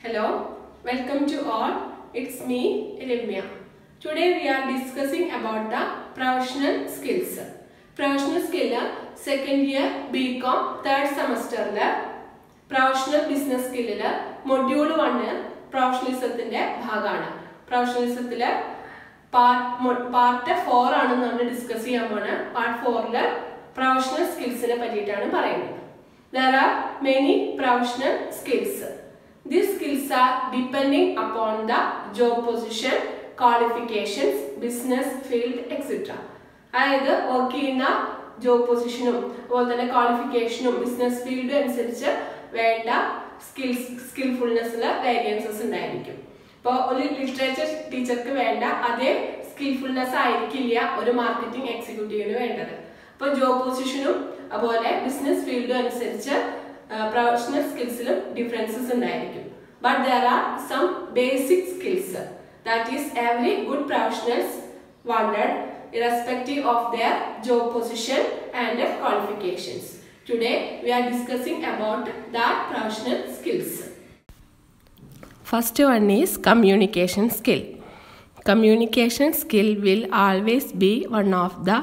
Hello, welcome to all. It's me, Ramya. Today we are discussing about the professional skills. Professional skill second year BCom third semester professional business സ്കില്ലില് module one പ്രൊഫഷണലിസത്തിന്റെ ഭാഗമാണ് പ്രൊഫഷണലിസത്തില് part four ആണ് നമ്മൾ discuss ചെയ്യാൻ പോണ് part ഫോറില് professional സ്കിൽസിനെ പറ്റിയിട്ടാണ് പറയുന്നത് there are many professional skills these skills are depending upon the job position qualifications business field etcetera അതായത് വർക്ക് ചെയ്യുന്ന ജോബ് പൊസിഷനും അതുപോലെ തന്നെ ക്വാളിഫിക്കേഷനും ബിസിനസ് ഫീൽഡും അനുസരിച്ച് വേണ്ട സ്കിൽസ് സ്കിൽഫുൾനെസ്സിൽ വേരിയൻസസ് ഉണ്ടായിരിക്കും ഇപ്പോൾ ഒരു ലിറ്ററേച്ചർ ടീച്ചർക്ക് വേണ്ട അതേ സ്കിൽഫുൾനെസ് ആയിരിക്കില്ല ഒരു മാർക്കറ്റിംഗ് എക്സിക്യൂട്ടീവിന് വേണ്ടത് അപ്പോൾ ജോബ് പൊസിഷനും അതുപോലെ ബിസിനസ് ഫീൽഡും അനുസരിച്ച് പ്രൊഫഷണൽ സ്കിൽസിലും ഡിഫറൻസസ് ഉണ്ടായിരിക്കും but there are some basic skills that is every good professionals wanted irrespective of their job position and qualifications. Today we are discussing about that professional skills. First one is communication skill. Communication skill will always be one of the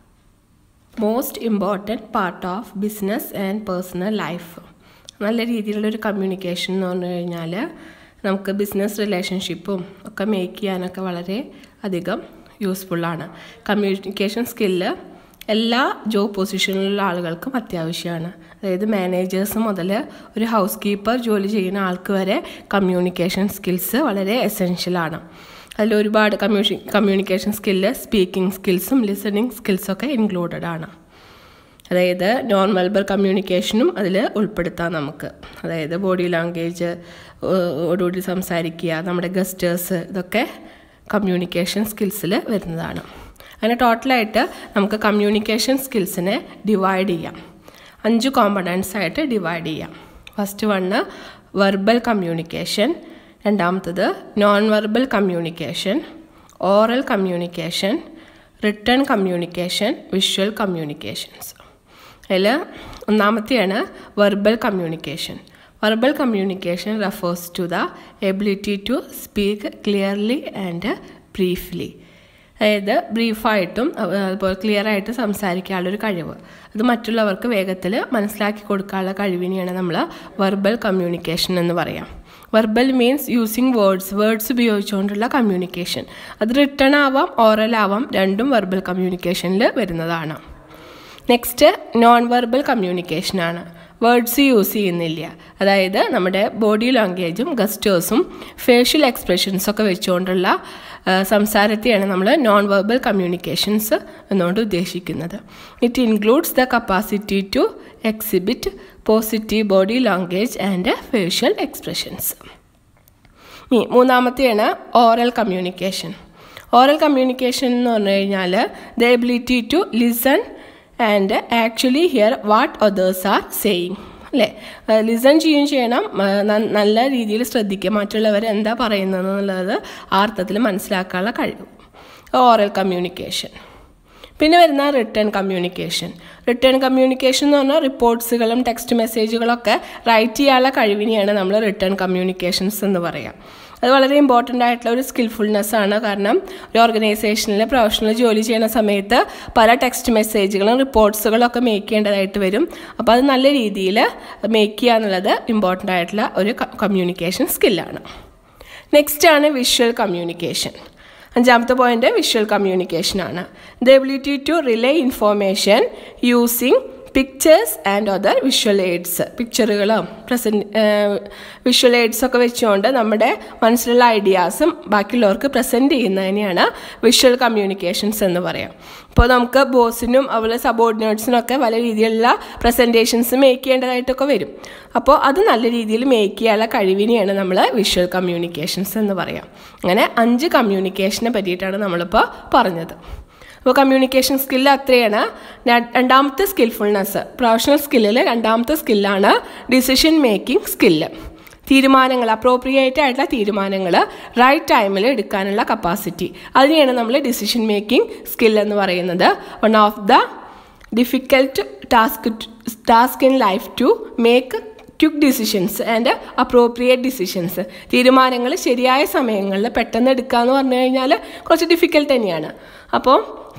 most important part of business and personal life. നല്ല രീതിയിലുള്ളൊരു communication എന്ന് പറഞ്ഞു കഴിഞ്ഞാൽ നമുക്ക് business റിലേഷൻഷിപ്പും ഒക്കെ make ചെയ്യാനൊക്കെ വളരെ അധികം യൂസ്ഫുള്ളാണ് കമ്മ്യൂണിക്കേഷൻ സ്കില്ല് എല്ലാ ജോബ് പൊസിഷനിലുള്ള ആളുകൾക്കും അത്യാവശ്യമാണ് അതായത് മാനേജേഴ്സ് മുതൽ ഒരു ഹൗസ് കീപ്പർ ജോലി ചെയ്യുന്ന ആൾക്ക് വരെ കമ്മ്യൂണിക്കേഷൻ സ്കിൽസ് വളരെ എസെൻഷ്യലാണ് അതിൽ ഒരുപാട് കമ്മ്യൂഷി കമ്മ്യൂണിക്കേഷൻ സ്കില്ല് സ്പീക്കിംഗ് സ്കിൽസും ലിസണിങ് സ്കിൽസൊക്കെ ഇൻക്ലൂഡഡ് ആണ് അതായത് നോൺ വെർബൽ കമ്മ്യൂണിക്കേഷനും അതിൽ ഉൾപ്പെടുത്താം നമുക്ക് അതായത് ബോഡി ലാംഗ്വേജ് ഓടുകൂടി സംസാരിക്കുക നമ്മുടെ ഗസ്റ്റേഴ്സ് ഇതൊക്കെ കമ്മ്യൂണിക്കേഷൻ സ്കിൽസിൽ വരുന്നതാണ് അങ്ങനെ ടോട്ടലായിട്ട് നമുക്ക് കമ്മ്യൂണിക്കേഷൻ സ്കിൽസിനെ ഡിവൈഡ് ചെയ്യാം അഞ്ച് കോമ്പണൻസ് ആയിട്ട് ഡിവൈഡ് ചെയ്യാം ഫസ്റ്റ് വണ്ണ് വെർബൽ കമ്മ്യൂണിക്കേഷൻ രണ്ടാമത്തത് non verbal communication oral communication written communication visual communications അതിൽ ഒന്നാമത്തെയാണ് verbal communication verbal communication refers to the ability to speak clearly and briefly അതായത് ബ്രീഫായിട്ടും അതുപോലെ ക്ലിയർ ആയിട്ട് സംസാരിക്കാനുള്ളൊരു കഴിവ് അത് മറ്റുള്ളവർക്ക് വേഗത്തിൽ മനസ്സിലാക്കി കൊടുക്കാനുള്ള കഴിവിനെയാണ് നമ്മൾ വെർബൽ കമ്മ്യൂണിക്കേഷൻ എന്ന് പറയാം verbal means using words words ഉപയോഗിച്ചുകൊണ്ടുള്ള കമ്മ്യൂണിക്കേഷൻ അത് റിട്ടേൺ ആവാം ഓറൽ ആവാം രണ്ടും വെർബൽ കമ്മ്യൂണിക്കേഷനിൽ വരുന്നതാണ് നെക്സ്റ്റ് നോൺ വെർബൽ കമ്മ്യൂണിക്കേഷനാണ് വേർഡ്സ് യൂസ് ചെയ്യുന്നില്ല അതായത് നമ്മുടെ ബോഡി ലാംഗ്വേജും ഗസ്റ്റേഴ്സും ഫേഷ്യൽ എക്സ്പ്രഷൻസൊക്കെ വെച്ചുകൊണ്ടുള്ള സംസാരത്തെയാണ് നമ്മൾ നോൺ വെർബൽ കമ്മ്യൂണിക്കേഷൻസ് എന്നുകൊണ്ട് ഉദ്ദേശിക്കുന്നത് it includes the capacity to exhibit positive body language and facial expressions മൂന്നാമത്തെയാണ് ഓറൽ കമ്മ്യൂണിക്കേഷൻ ഓറൽ കമ്മ്യൂണിക്കേഷൻ എന്ന് പറഞ്ഞു കഴിഞ്ഞാൽ the ability to listen and actually hear what others are saying അല്ലേ listen ചെയ്യുകയും ചെയ്യണം നല്ല രീതിയിൽ ശ്രദ്ധിക്കുക മറ്റുള്ളവർ എന്താ പറയുന്നത് എന്നുള്ളത് ആ അർത്ഥത്തിൽ മനസ്സിലാക്കാനുള്ള കഴിവ് ഓറൽ കമ്മ്യൂണിക്കേഷൻ പിന്നെ വരുന്ന റിട്ടേൺ കമ്മ്യൂണിക്കേഷൻ റിട്ടേൺ കമ്മ്യൂണിക്കേഷൻ എന്ന് പറഞ്ഞാൽ റിപ്പോർട്ട്സുകളും ടെക്സ്റ്റ് മെസ്സേജുകളൊക്കെ റൈറ്റ് ചെയ്യാനുള്ള കഴിവിനെയാണ് നമ്മൾ റിട്ടേൺ കമ്മ്യൂണിക്കേഷൻസ് എന്ന് പറയാം അത് വളരെ ഇമ്പോർട്ടൻ്റ് ആയിട്ടുള്ള ഒരു സ്കിൽഫുൾനെസ് ആണ് കാരണം ഒരു ഓർഗനൈസേഷനിൽ പ്രൊഫഷണൽ ജോലി ചെയ്യുന്ന സമയത്ത് പല ടെക്സ്റ്റ് മെസ്സേജുകളും റിപ്പോർട്ട്സുകളും ഒക്കെ മേക്ക് ചെയ്യേണ്ടതായിട്ട് വരും അപ്പോൾ അത് നല്ല രീതിയിൽ മേക്ക് ചെയ്യുക എന്നുള്ളത് ഇമ്പോർട്ടൻ്റ് ആയിട്ടുള്ള ഒരു കമ്മ്യൂണിക്കേഷൻ സ്കില്ലാണ് നെക്സ്റ്റ് ആണ് വിഷ്വൽ കമ്മ്യൂണിക്കേഷൻ അഞ്ചാമത്തെ പോയിന്റ് വിഷ്വൽ കമ്മ്യൂണിക്കേഷൻ ആണ് the ability to relay information using pictures and other visual aids പിക്ചറുകളും പ്രസൻറ്റ് വിഷ്വൽ എയ്ഡ്സ് ഒക്കെ വെച്ചുകൊണ്ട് നമ്മുടെ മനസ്സിലുള്ള ഐഡിയാസും ബാക്കിയുള്ളവർക്ക് പ്രസൻറ്റ് ചെയ്യുന്നതിനെയാണ് വിഷ്വൽ കമ്മ്യൂണിക്കേഷൻസ് എന്ന് പറയാം ഇപ്പോൾ നമുക്ക് ബോസിനും അതുപോലെ സബോർഡിനേറ്റ്സിനും ഒക്കെ പല രീതിയിലുള്ള പ്രസൻറ്റേഷൻസ് മേക്ക് ചെയ്യേണ്ടതായിട്ടൊക്കെ വരും അപ്പോൾ അത് നല്ല രീതിയിൽ മേക്ക് ചെയ്യാനുള്ള കഴിവിനെയാണ് നമ്മൾ വിഷ്വൽ കമ്മ്യൂണിക്കേഷൻസ് എന്ന് പറയാം അങ്ങനെ അഞ്ച് കമ്മ്യൂണിക്കേഷനെ പറ്റിയിട്ടാണ് നമ്മളിപ്പോൾ പറഞ്ഞത് അപ്പോൾ കമ്മ്യൂണിക്കേഷൻ സ്കില്ല് അത്രയാണ് രണ്ടാമത്തെ സ്കിൽഫുൾനെസ് പ്രൊഫഷണൽ സ്കില്ലിൽ രണ്ടാമത്തെ സ്കില്ലാണ് ഡിസിഷൻ മേക്കിംഗ് സ്കില്ല് തീരുമാനങ്ങൾ അപ്രോപ്രിയേറ്റ് ആയിട്ടുള്ള തീരുമാനങ്ങൾ റൈറ്റ് ടൈമിൽ എടുക്കാനുള്ള കപ്പാസിറ്റി അതിനെയാണ് നമ്മൾ ഡിസിഷൻ മേക്കിംഗ് സ്കിൽ എന്ന് പറയുന്നത് one of the difficult task task in life to make quick decisions and appropriate decisions തീരുമാനങ്ങൾ ശരിയായ സമയങ്ങളിൽ പെട്ടെന്ന് എടുക്കുക എന്ന് പറഞ്ഞു കഴിഞ്ഞാൽ കുറച്ച് ഡിഫിക്കൽട്ട് തന്നെയാണ് അപ്പോൾ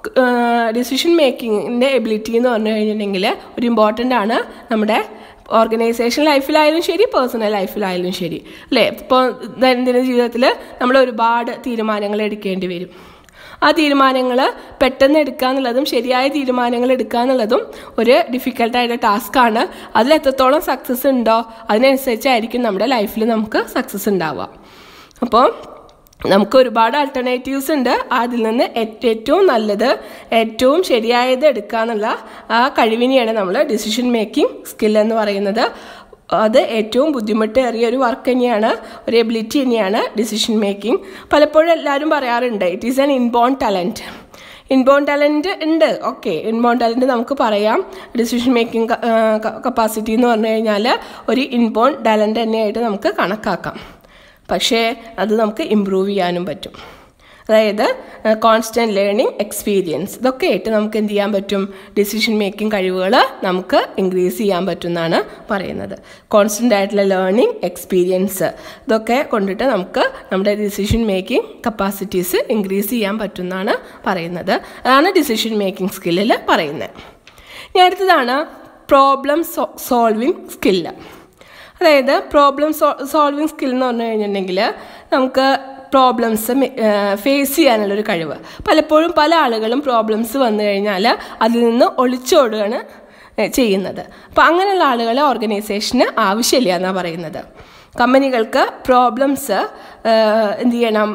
ഡിസിഷൻ മേക്കിങ്ങിൻ്റെ എബിലിറ്റി എന്ന് പറഞ്ഞു കഴിഞ്ഞിട്ടുണ്ടെങ്കിൽ ഒരു ഇമ്പോർട്ടൻ്റ് ആണ് നമ്മുടെ ഓർഗനൈസേഷൻ ലൈഫിലായാലും ശരി പേഴ്സണൽ ലൈഫിലായാലും ശരി അല്ലേ ഇപ്പോൾ ദൈനംദിന ജീവിതത്തിൽ നമ്മൾ ഒരുപാട് തീരുമാനങ്ങൾ എടുക്കേണ്ടി വരും ആ തീരുമാനങ്ങൾ പെട്ടെന്ന് എടുക്കുക എന്നുള്ളതും ശരിയായ തീരുമാനങ്ങൾ എടുക്കുക എന്നുള്ളതും ഒരു ഡിഫിക്കൽട്ടായിട്ട് ടാസ്ക്കാണ് അതിൽ എത്രത്തോളം സക്സസ് ഉണ്ടോ അതിനനുസരിച്ചായിരിക്കും നമ്മുടെ ലൈഫിൽ നമുക്ക് സക്സസ് ഉണ്ടാവുക അപ്പോൾ നമുക്ക് ഒരുപാട് ആൾട്ടർനേറ്റീവ്സ് ഉണ്ട് അതിൽ നിന്ന് ഏറ്റവും നല്ലത് ഏറ്റവും ശരിയായത് എടുക്കുക എന്നുള്ള ആ കഴിവിനെയാണ് നമ്മൾ ഡിസിഷൻ മേക്കിംഗ് സ്കിൽ എന്ന് പറയുന്നത് അത് ഏറ്റവും ബുദ്ധിമുട്ടേറിയ ഒരു വർക്ക് തന്നെയാണ് ഒരു എബിലിറ്റി തന്നെയാണ് ഡിസിഷൻ മേക്കിംഗ് പലപ്പോഴും എല്ലാവരും പറയാറുണ്ട് it is an inborn talent inborn talent ഉണ്ട് ഓക്കെ ഇൻബോൺ ടാലൻറ്റ് നമുക്ക് പറയാം ഡിസിഷൻ മേക്കിംഗ് കപ്പാസിറ്റി എന്ന് പറഞ്ഞു കഴിഞ്ഞാൽ ഒരു ഇൻബോൺ ടാലൻറ്റ് തന്നെയായിട്ട് നമുക്ക് കണക്കാക്കാം പക്ഷേ അത് നമുക്ക് ഇമ്പ്രൂവ് ചെയ്യാനും പറ്റും അതായത് കോൺസ്റ്റൻറ്റ് ലേണിംഗ് എക്സ്പീരിയൻസ് ഇതൊക്കെ ആയിട്ട് നമുക്ക് എന്ത് ചെയ്യാൻ പറ്റും ഡിസിഷൻ മേക്കിംഗ് കഴിവുകൾ നമുക്ക് ഇൻക്രീസ് ചെയ്യാൻ പറ്റും എന്നാണ് പറയുന്നത് കോൺസ്റ്റൻ്റ് ആയിട്ടുള്ള ലേണിംഗ് എക്സ്പീരിയൻസ് ഇതൊക്കെ കൊണ്ടിട്ട് നമുക്ക് നമ്മുടെ ഡിസിഷൻ മേക്കിംഗ് കപ്പാസിറ്റീസ് ഇൻക്രീസ് ചെയ്യാൻ പറ്റും എന്നാണ് പറയുന്നത് അതാണ് ഡിസിഷൻ മേക്കിംഗ് സ്കില്ലിൽ പറയുന്നത് ഇനി അടുത്തതാണ് പ്രോബ്ലം സോൾവിങ് സ്കില്ല് അതായത് പ്രോബ്ലം സോൾവിങ് സ്കിൽ എന്ന് പറഞ്ഞു കഴിഞ്ഞിട്ടുണ്ടെങ്കിൽ നമുക്ക് പ്രോബ്ലംസ് ഫേസ് ചെയ്യാനുള്ളൊരു കഴിവ് പലപ്പോഴും പല ആളുകളും പ്രോബ്ലംസ് വന്നു കഴിഞ്ഞാൽ അതിൽ നിന്ന് ഒളിച്ചോടുകയാണ് ചെയ്യുന്നത് അപ്പോൾ അങ്ങനെയുള്ള ആളുകളെ ഓർഗനൈസേഷന് ആവശ്യമില്ല എന്നാണ് പറയുന്നത് കമ്പനികൾക്ക് പ്രോബ്ലംസ് എന്ത് ചെയ്യണം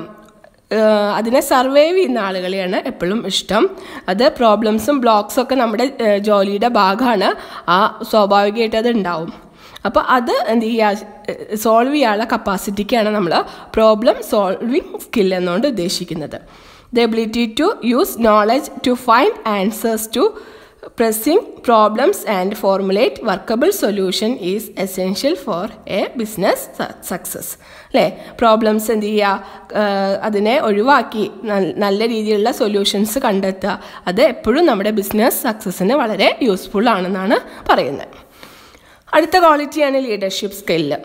അതിനെ സർവൈവ് ചെയ്യുന്ന ആളുകളെയാണ് എപ്പോഴും ഇഷ്ടം അത് പ്രോബ്ലംസും ബ്ലോക്സും ഒക്കെ നമ്മുടെ ജോലിയുടെ ഭാഗമാണ് ആ സ്വാഭാവികമായിട്ട് അത് ഉണ്ടാവും അപ്പോൾ അത് എന്ത് ചെയ്യുക സോൾവ് ചെയ്യാനുള്ള കപ്പാസിറ്റിക്കാണ് നമ്മൾ പ്രോബ്ലം സോൾവിങ് സ്കിൽ എന്നുകൊണ്ട് ഉദ്ദേശിക്കുന്നത് the ability to use knowledge to find answers to pressing problems and formulate workable solution is essential for a business success അല്ലേ പ്രോബ്ലംസ് എന്ത് ചെയ്യുക അതിനെ ഒഴിവാക്കി നല്ല രീതിയിലുള്ള സൊല്യൂഷൻസ് കണ്ടെത്തുക അത് എപ്പോഴും നമ്മുടെ ബിസിനസ് സക്സസ്സിന് വളരെ യൂസ്ഫുൾ ആണെന്നാണ് പറയുന്നത് അടുത്ത ക്വാളിറ്റിയാണ് ലീഡർഷിപ്പ് സ്കില്ല്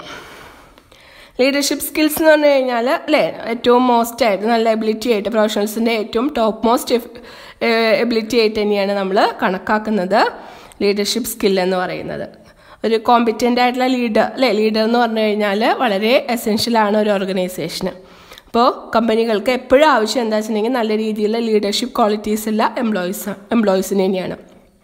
ലീഡർഷിപ്പ് സ്കിൽസ് എന്ന് പറഞ്ഞു കഴിഞ്ഞാൽ അല്ലേ ഏറ്റവും മോസ്റ്റ് ആയിട്ട് നല്ല എബിലിറ്റി ആയിട്ട് പ്രൊഫഷണൽസിൻ്റെ ഏറ്റവും ടോപ്പ് മോസ്റ്റ് എബിലിറ്റി ആയിട്ട് തന്നെയാണ് നമ്മൾ കണക്കാക്കുന്നത് ലീഡർഷിപ്പ് സ്കിൽ എന്ന് പറയുന്നത് ഒരു കോമ്പിറ്റൻ്റ് ആയിട്ടുള്ള ലീഡർ അല്ലേ ലീഡർ എന്ന് പറഞ്ഞു കഴിഞ്ഞാൽ വളരെ എസെൻഷ്യലാണ് ഒരു ഓർഗനൈസേഷന് അപ്പോൾ കമ്പനികൾക്ക് എപ്പോഴും ആവശ്യം എന്താ വെച്ചിട്ടുണ്ടെങ്കിൽ നല്ല രീതിയിലുള്ള ലീഡർഷിപ്പ് ക്വാളിറ്റീസ് ഉള്ള എംപ്ലോയീസ് എംപ്ലോയീസിന് തന്നെയാണ്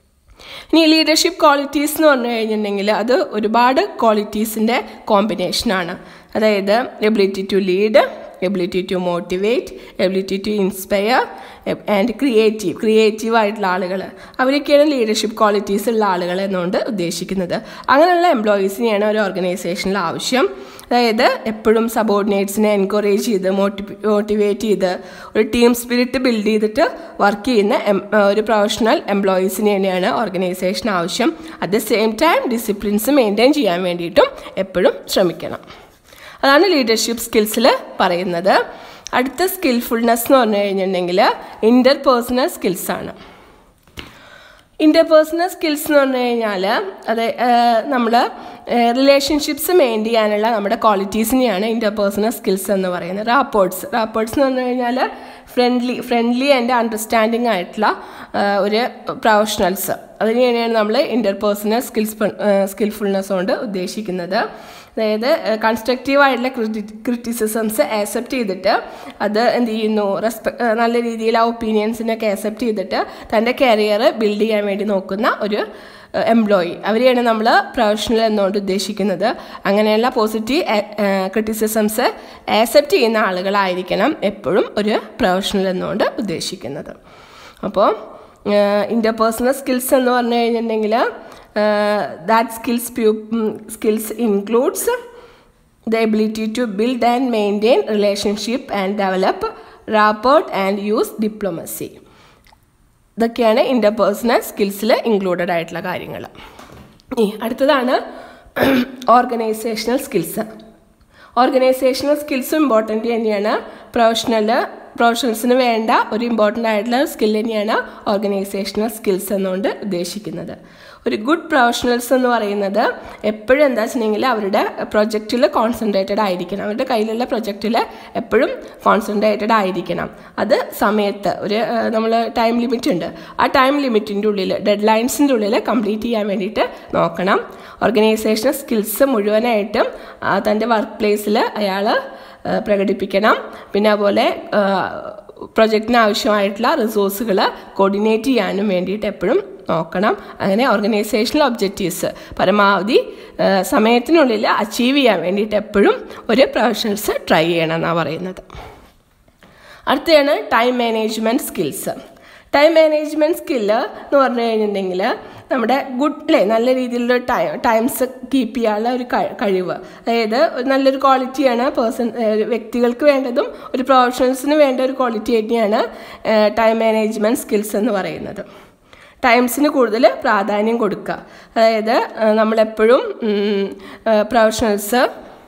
ഇനി ലീഡർഷിപ്പ് ക്വാളിറ്റീസ് എന്ന് പറഞ്ഞു കഴിഞ്ഞിട്ടുണ്ടെങ്കിൽ അത് ഒരുപാട് ക്വാളിറ്റീസിൻ്റെ കോമ്പിനേഷനാണ് അതായത് ability to lead ability to motivate ability to inspire and creative creative ആയിട്ടുള്ള ആളുകൾ അവരൊക്കെയാണ് ലീഡർഷിപ്പ് ക്വാളിറ്റീസ് ഉള്ള ആളുകൾ എന്നുകൊണ്ട് ഉദ്ദേശിക്കുന്നത് അങ്ങനെയുള്ള എംപ്ലോയീസിനെയാണ് ഒരു ഓർഗനൈസേഷനിൽ ആവശ്യം അതായത് എപ്പോഴും സബോർഡിനേറ്റ്സിനെ എൻകറേജ് ചെയ്ത് മോട്ടിവ് മോട്ടിവേറ്റ് ചെയ്ത് ഒരു ടീം സ്പിരിറ്റ് ബിൽഡ് ചെയ്തിട്ട് വർക്ക് ചെയ്യുന്ന ഒരു പ്രൊഫഷണൽ എംപ്ലോയീസിനെ തന്നെയാണ് ഓർഗനൈസേഷൻ ആവശ്യം at the same time disciplines maintain ചെയ്യാൻ വേണ്ടിയിട്ടും എപ്പോഴും ശ്രമിക്കണം അതാണ് ലീഡർഷിപ്പ് സ്കിൽസിൽ പറയുന്നത് അടുത്ത സ്കിൽഫുൾനെസ് എന്ന് പറഞ്ഞു കഴിഞ്ഞിട്ടുണ്ടെങ്കിൽ ഇൻ്റർ പേഴ്സണൽ സ്കിൽസാണ് ഇൻ്റർപേഴ്സണൽ സ്കിൽസ് എന്ന് പറഞ്ഞു കഴിഞ്ഞാൽ അത് നമ്മൾ റിലേഷൻഷിപ്സ് മെയിൻ ചെയ്യാനുള്ള നമ്മുടെ ക്വാളിറ്റീസിനെയാണ് ഇൻ്റർപേഴ്സണൽ സ്കിൽസ് എന്ന് പറയുന്നത് റാപ്പോർട്സ് റാപ്പോർട്സ് എന്ന് പറഞ്ഞു കഴിഞ്ഞാൽ ഫ്രണ്ട്ലി ഫ്രണ്ട്ലി ആൻഡ് അണ്ടർസ്റ്റാൻഡിങ് ആയിട്ടുള്ള ഒരു പ്രൊഫഷണൽസ് അതിനെയാണ് നമ്മൾ ഇൻ്റർപേഴ്സണൽ സ്കിൽസ് സ്കിൽഫുൾനെസ് കൊണ്ട് ഉദ്ദേശിക്കുന്നത് അതായത് കൺസ്ട്രക്റ്റീവ് ആയിട്ടുള്ള ക്രിറ്റിസിസംസ് ആക്സെപ്റ്റ് ചെയ്തിട്ട് അത് എന്ത് ചെയ്യുന്നു റെസ്പെ നല്ല രീതിയിൽ ആ ഒപ്പീനിയൻസിനൊക്കെ ആക്സെപ്റ്റ് ചെയ്തിട്ട് തൻ്റെ കരിയർ ബിൽഡ് ചെയ്യാൻ വേണ്ടി നോക്കുന്ന ഒരു എംപ്ലോയി അവരെയാണ് നമ്മൾ പ്രൊഫഷണൽ എന്നുകൊണ്ട് ഉദ്ദേശിക്കുന്നത് അങ്ങനെയുള്ള പോസിറ്റീവ് ക്രിറ്റിസിസംസ് ആക്സെപ്റ്റ് ചെയ്യുന്ന ആളുകളായിരിക്കണം എപ്പോഴും ഒരു പ്രൊഫഷണൽ എന്നുകൊണ്ട് ഉദ്ദേശിക്കുന്നത് അപ്പോൾ ഇൻ്റർപേഴ്സണൽ സ്കിൽസ് എന്ന് പറഞ്ഞു കഴിഞ്ഞിട്ടുണ്ടെങ്കിൽ that skills skills includes the ability to build and maintain relationship and develop rapport and use diplomacy ഇതൊക്കെയാണ് ഇൻ്റർപേഴ്സണൽ സ്കിൽസിൽ ഇൻക്ലൂഡഡ് ആയിട്ടുള്ള കാര്യങ്ങൾ ഇനി അടുത്തതാണ് ഓർഗനൈസേഷണൽ സ്കിൽസ് ഓർഗനൈസേഷണൽ സ്കിൽസും ഇമ്പോർട്ടൻ്റ് തന്നെയാണ് പ്രൊഫഷണൽ പ്രൊഫഷണൽസിന് വേണ്ട ഒരു ഇമ്പോർട്ടൻ്റ് ആയിട്ടുള്ള സ്കിൽ തന്നെയാണ് ഓർഗനൈസേഷണൽ സ്കിൽസ് എന്നുകൊണ്ട് ഉദ്ദേശിക്കുന്നത് ഒരു ഗുഡ് പ്രൊഫഷണൽസ് എന്ന് പറയുന്നത് എപ്പോഴും എന്താ വെച്ചിട്ടുണ്ടെങ്കിൽ അവരുടെ പ്രൊജക്റ്റിൽ കോൺസെൻട്രേറ്റഡ് ആയിരിക്കണം അവരുടെ കയ്യിലുള്ള പ്രൊജക്റ്റിൽ എപ്പോഴും കോൺസെൻട്രേറ്റഡ് ആയിരിക്കണം അത് സമയത്ത് ഒരു നമ്മൾ ടൈം ലിമിറ്റ് ഉണ്ട് ആ ടൈം ലിമിറ്റിൻ്റെ ഉള്ളിൽ ഡെഡ് ലൈൻസിൻ്റെ ഉള്ളിൽ കംപ്ലീറ്റ് ചെയ്യാൻ വേണ്ടിയിട്ട് നോക്കണം ഓർഗനൈസേഷണൽ സ്കിൽസ് മുഴുവനായിട്ടും തൻ്റെ വർക്ക് പ്ലേസിൽ അയാൾ പ്രകടിപ്പിക്കണം പിന്നെ അതുപോലെ പ്രൊജക്റ്റിന് ആവശ്യമായിട്ടുള്ള റിസോഴ്സുകൾ കോർഡിനേറ്റ് ചെയ്യാനും വേണ്ടിയിട്ട് എപ്പോഴും നോക്കണം അങ്ങനെ ഓർഗനൈസേഷണൽ ഒബ്ജക്റ്റീവ്സ് പരമാവധി സമയത്തിനുള്ളിൽ അച്ചീവ് ചെയ്യാൻ വേണ്ടിയിട്ട് എപ്പോഴും ഒരു പ്രൊഫഷണൽസ് ട്രൈ ചെയ്യണം എന്നാണ് പറയുന്നത് അടുത്തതാണ് time management skills time management skill എന്ന് പറഞ്ഞു കഴിഞ്ഞിട്ടുണ്ടെങ്കിൽ നമ്മുടെ ഗുഡ് അല്ലേ നല്ല രീതിയിലുള്ള ടൈം ടൈംസ് കീപ്പ് ചെയ്യാനുള്ള ഒരു കഴിവ് അതായത് നല്ലൊരു ക്വാളിറ്റിയാണ് പേഴ്സൺ വ്യക്തികൾക്ക് വേണ്ടതും ഒരു പ്രൊഫഷണൽസിന് വേണ്ട ഒരു ക്വാളിറ്റി തന്നെയാണ് ടൈം മാനേജ്മെൻറ്റ് സ്കിൽസ് എന്ന് പറയുന്നത് ടൈംസിന് കൂടുതൽ പ്രാധാന്യം കൊടുക്കുക അതായത് നമ്മളെപ്പോഴും പ്രൊഫഷണൽസ്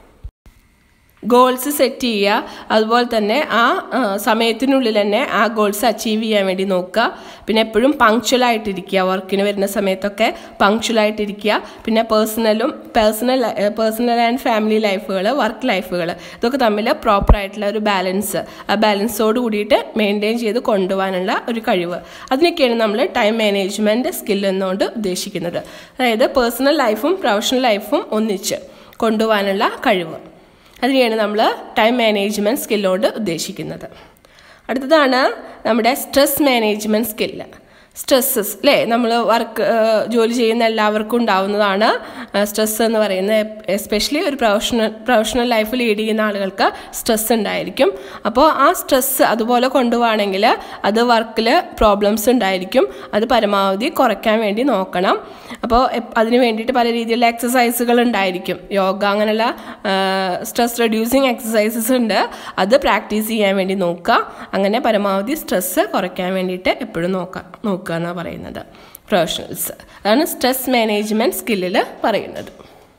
ഗോൾസ് സെറ്റ് ചെയ്യുക അതുപോലെ തന്നെ ആ സമയത്തിനുള്ളിൽ തന്നെ ആ ഗോൾസ് അച്ചീവ് ചെയ്യാൻ വേണ്ടി നോക്കുക പിന്നെ എപ്പോഴും പങ്ക്ച്വലായിട്ടിരിക്കുക വർക്കിന് വരുന്ന സമയത്തൊക്കെ പങ്ക്ച്വലായിട്ടിരിക്കുക പിന്നെ പേഴ്സണലും പേഴ്സണൽ പേഴ്സണൽ ആൻഡ് ഫാമിലി ലൈഫുകൾ വർക്ക് ലൈഫുകൾ ഇതൊക്കെ തമ്മിൽ പ്രോപ്പറായിട്ടുള്ള ഒരു ബാലൻസ് ആ ബാലൻസോട് കൂടിയിട്ട് മെയിൻറ്റെയിൻ ചെയ്ത് കൊണ്ടുപോകാനുള്ള ഒരു കഴിവ് അതിനൊക്കെയാണ് നമ്മൾ ടൈം മാനേജ്മെൻറ്റ് സ്കിൽ എന്നുകൊണ്ട് ഉദ്ദേശിക്കുന്നത് അതായത് പേഴ്സണൽ ലൈഫും പ്രൊഫഷണൽ ലൈഫും ഒന്നിച്ച് കൊണ്ടുപോകാനുള്ള കഴിവ് അതിനെയാണ് നമ്മൾ ടൈം മാനേജ്മെൻറ്റ് സ്കില്ലോട് ഉദ്ദേശിക്കുന്നത് അടുത്തതാണ് നമ്മുടെ സ്ട്രെസ് മാനേജ്മെൻറ്റ് സ്കില്ല് സ്ട്രെസ്സസ് അല്ലേ നമ്മൾ വർക്ക് ജോലി ചെയ്യുന്ന എല്ലാവർക്കും ഉണ്ടാവുന്നതാണ് സ്ട്രെസ് എന്ന് പറയുന്നത് എസ്പെഷ്യലി ഒരു പ്രൊഫഷണൽ പ്രൊഫഷണൽ ലൈഫ് ലീഡ് ചെയ്യുന്ന ആളുകൾക്ക് സ്ട്രെസ് ഉണ്ടായിരിക്കും അപ്പോൾ ആ സ്ട്രെസ് അതുപോലെ കൊണ്ടുപോവാണെങ്കിൽ അത് വർക്കിൽ പ്രോബ്ലംസ് ഉണ്ടായിരിക്കും അത് പരമാവധി കുറയ്ക്കാൻ വേണ്ടി നോക്കണം അപ്പോൾ അതിന് വേണ്ടിയിട്ട് പല രീതിയിലുള്ള എക്സസൈസുകൾ ഉണ്ടായിരിക്കും യോഗ അങ്ങനെയുള്ള സ്ട്രെസ് റെഡ്യൂസിങ് എക്സസൈസസ് ഉണ്ട് അത് പ്രാക്ടീസ് ചെയ്യാൻ വേണ്ടി നോക്കുക അങ്ങനെ പരമാവധി സ്ട്രെസ് കുറയ്ക്കാൻ വേണ്ടിയിട്ട് എപ്പോഴും നോക്കാം നോക്കുക എന്നാണ് പറയുന്നത് പ്രൊഫഷണൽസ് അതാണ് സ്ട്രെസ് മാനേജ്മെൻറ്റ് സ്കില്ലിൽ പറയുന്നത്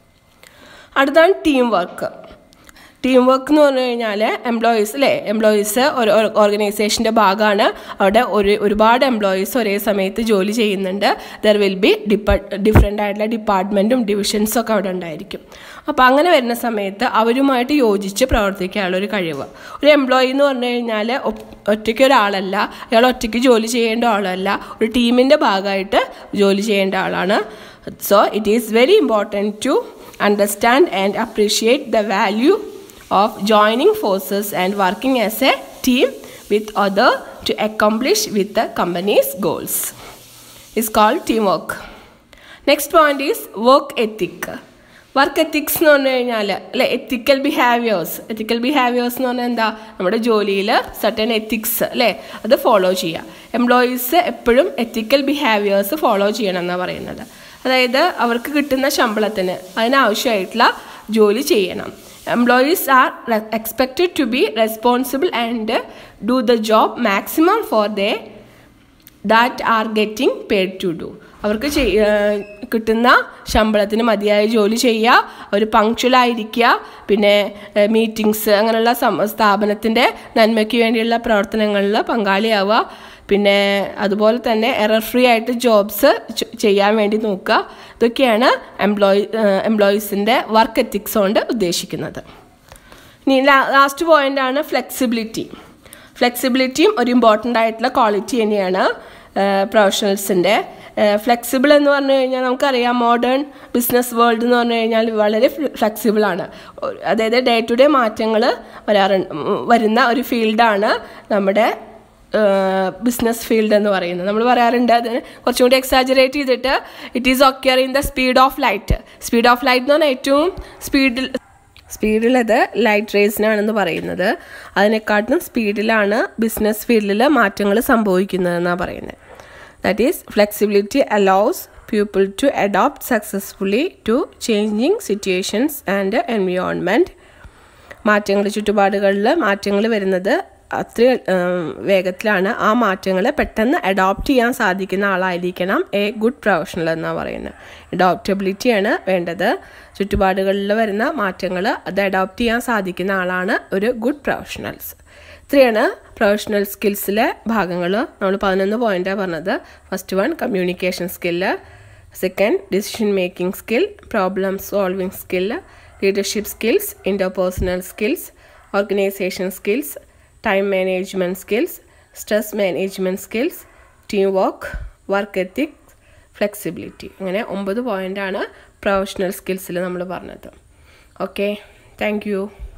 അടുത്താണ് ടീം വർക്ക് ടീം വർക്ക് എന്ന് പറഞ്ഞു കഴിഞ്ഞാൽ എംപ്ലോയീസ് അല്ലേ എംപ്ലോയീസ് ഒരു ഓർഗനൈസേഷൻ്റെ ഭാഗമാണ് അവിടെ ഒരു ഒരുപാട് എംപ്ലോയീസ് ഒരേ സമയത്ത് ജോലി ചെയ്യുന്നുണ്ട് ദർ വിൽ ബി ഡിപ്പ ഡിഫറെൻ്റ് ആയിട്ടുള്ള ഡിപ്പാർട്ട്മെൻറ്റും ഡിവിഷൻസും ഒക്കെ അവിടെ ഉണ്ടായിരിക്കും അപ്പോൾ അങ്ങനെ വരുന്ന സമയത്ത് അവരുമായിട്ട് യോജിച്ച് പ്രവർത്തിക്കാനുള്ള ഒരു കഴിവ് ഒരു എംപ്ലോയി എന്ന് പറഞ്ഞു കഴിഞ്ഞാൽ ഒറ്റയ്ക്ക് ഒരാളല്ല അയാൾ ഒറ്റയ്ക്ക് ജോലി ചെയ്യേണ്ട ആളല്ല ഒരു ടീമിൻ്റെ ഭാഗമായിട്ട് ജോലി ചെയ്യേണ്ട ആളാണ് so it is very important to understand and appreciate the value of joining forces and working as a team with other to accomplish with the company's goals is called teamwork next point is work ethic work ethics എന്ന് പറഞ്ഞു കഴിഞ്ഞാൽ അല്ലെ എത്തിക്കൽ behaviours എത്തിക്കൽ behaviours എന്ന് പറഞ്ഞാൽ എന്താ നമ്മുടെ ജോലിയിൽ certain ethics അല്ലേ അത് ഫോളോ ചെയ്യുക എംപ്ലോയീസ് എപ്പോഴും എത്തിക്കൽ ബിഹേവിയേഴ്സ് ഫോളോ ചെയ്യണം എന്നാണ് പറയുന്നത് അതായത് അവർക്ക് കിട്ടുന്ന ശമ്പളത്തിന് അതിനാവശ്യമായിട്ടുള്ള ജോലി ചെയ്യണം employees are expected to be responsible and do the job maximum for they that are getting paid to do അവർക്ക് കിട്ടുന്ന ശമ്പളത്തിന് മതിയായ ജോലി ചെയ്യുക അവർ പങ്ക്ച്വലായിരിക്കുക പിന്നെ മീറ്റിങ്സ് അങ്ങനെയുള്ള സ്ഥാപനത്തിൻ്റെ നന്മയ്ക്ക് വേണ്ടിയുള്ള പ്രവർത്തനങ്ങളിൽ പങ്കാളിയാവുക പിന്നെ അതുപോലെ തന്നെ എറർ ഫ്രീ ആയിട്ട് ജോബ്സ് ചെയ്യാൻ വേണ്ടി നോക്കുക ഇതൊക്കെയാണ് എംപ്ലോയി എംപ്ലോയീസിൻ്റെ വർക്ക് എത്തിക്സ് കൊണ്ട് ഉദ്ദേശിക്കുന്നത് ഇനി ലാസ്റ്റ് പോയിൻ്റ് ആണ് ഫ്ലെക്സിബിലിറ്റി ഫ്ലെക്സിബിലിറ്റിയും ഒരു ഇമ്പോർട്ടൻ്റ് ആയിട്ടുള്ള ക്വാളിറ്റി തന്നെയാണ് പ്രൊഫഷണൽസിൻ്റെ ഫ്ലെക്സിബിൾ എന്ന് പറഞ്ഞു കഴിഞ്ഞാൽ നമുക്കറിയാം മോഡേൺ ബിസിനസ് വേൾഡ് എന്ന് പറഞ്ഞു കഴിഞ്ഞാൽ വളരെ ഫ്ലെക്സിബിളാണ് അതായത് ഡേ ടു ഡേ മാറ്റങ്ങൾ വരാറുണ്ട് വരുന്ന ഒരു ഫീൽഡാണ് നമ്മുടെ ബിസിനസ് ഫീൽഡ് എന്ന് പറയുന്നത് നമ്മൾ പറയാറുണ്ട് അതിന് കുറച്ചും കൂടി എക്സാജറേറ്റ് ചെയ്തിട്ട് it is occur in the speed of light speed of light എന്ന് പറഞ്ഞാൽ ഏറ്റവും സ്പീഡിൽ സ്പീഡിലത് ലൈറ്റ് റേസിനാണെന്ന് പറയുന്നത് അതിനെക്കാട്ടിലും സ്പീഡിലാണ് ബിസിനസ് ഫീൽഡിൽ മാറ്റങ്ങൾ സംഭവിക്കുന്നതെന്നാണ് പറയുന്നത് that is flexibility allows people to adopt successfully to changing situations and environment മാറ്റങ്ങൾ ചുറ്റുപാടുകളിൽ മാറ്റങ്ങൾ വരുന്നത് അത്ര വേഗത്തിലാണ് ആ മാറ്റങ്ങൾ പെട്ടെന്ന് അഡോപ്റ്റ് ചെയ്യാൻ സാധിക്കുന്ന ആളായിരിക്കണം എ ഗുഡ് പ്രൊഫഷണൽ എന്നാണ് പറയുന്നത് അഡോപ്റ്റബിലിറ്റിയാണ് വേണ്ടത് ചുറ്റുപാടുകളിൽ വരുന്ന മാറ്റങ്ങൾ അത് അഡോപ്റ്റ് ചെയ്യാൻ സാധിക്കുന്ന ആളാണ് ഒരു ഗുഡ് പ്രൊഫഷണൽസ് ഇത്രയാണ് പ്രൊഫഷണൽ സ്കിൽസിലെ ഭാഗങ്ങൾ നമ്മൾ പതിനൊന്ന് പോയിൻ്റാണ് പറഞ്ഞത് first one communication skill second decision making skill problem solving skill leadership skills interpersonal skills organisation skills time management skills stress management skills team work work ethics flexibility അങ്ങനെ ഒമ്പത് പോയിൻ്റാണ് പ്രൊഫഷണൽ സ്കിൽസിൽ നമ്മൾ പറഞ്ഞത് ഓക്കെ താങ്ക് യു